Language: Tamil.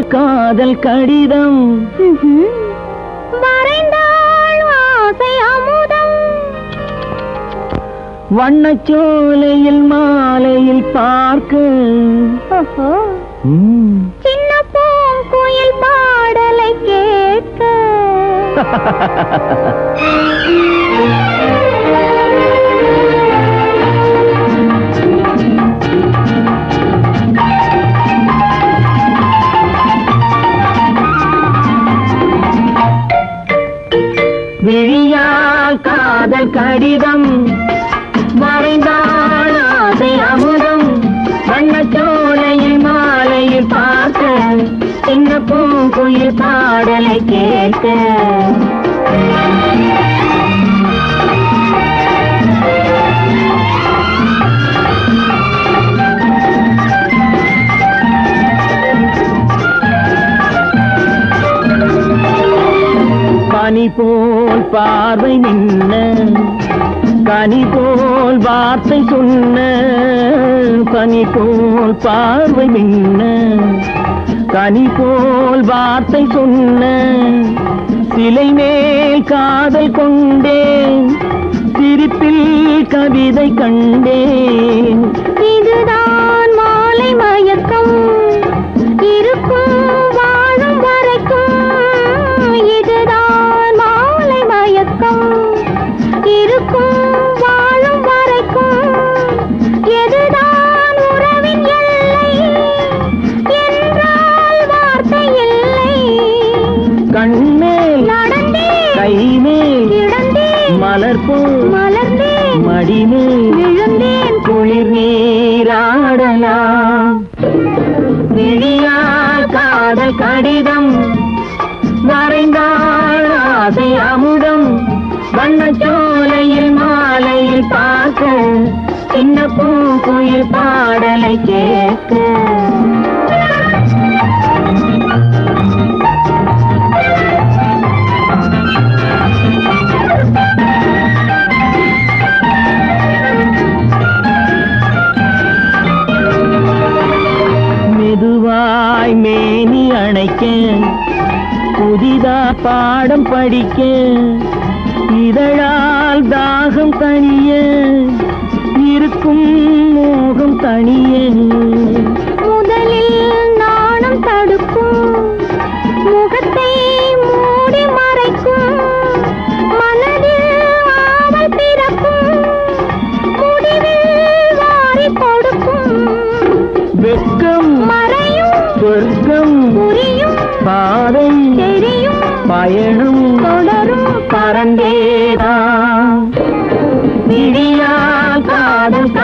காதல் கடிதம் வரைந்தாள் ஆசை அமுதம் வண்ணச்சோலையில் மாலையில் பார்க்க ஓஹோ ம். சின்ன பூங்குயில் பாடலை கேட்க விழியால் காதல் கடிதம் வரைந்தாள் ஆசை அமுதம் வண்ணச்சோலையில் மாலையில் பார்க்க சின்ன பூங்குயில் பாடலை கேட்க பனி போல் பார்வை நின்ன கனி போல் வார்த்தை சொன்ன பனி போல் பார்வை மின்ன கனி போல் வார்த்தை சொன்ன சிலை மேல் காதல் கொண்டேன் சிரிப்பில் கவிதை கண்டேன் இதுதான் மாலை மயக்கம் இருக்கும் வாழும் வரைக்கும் இதுதான் மாலை மயக்கம் இருக்கும் வாழும் வரைக்கும் எதுதான் உறவின் எல்லை என்றால் வார்த்தை இல்லை கண்மேல் நடந்தேன் கைமேல் கிடந்தேன் மலர் போல் மலர்ந்தேன் மடிமேல் விழுந்தேன் குளிர் நீராடலாம் விழியால் காதல் கடிதம் வரைந்தாள் ஆசை அமுதம் வண்ணச்சோலையில் மாலையில் பார்க்க சின்ன பூங்குயில் பாடலை கேட்க மெதுவாய் மேனி அணைக்க புதிதா பாடம் படிக்க இதழால் தாகம் தனிய இருக்கும் மோகம் தனிய முதலில் நாணம் தடுக்கும் முகத்தை மூடி மறைக்கும் மனதில் ஆவல் பிறக்கும் முடிவில் வாரி கொடுக்கும் வெட்கம் மறையும் சொர்க்கம் புரியும் பாதை தெரியும் பயணம் தொடரும் பறந்தேதான் விழியால் காதல்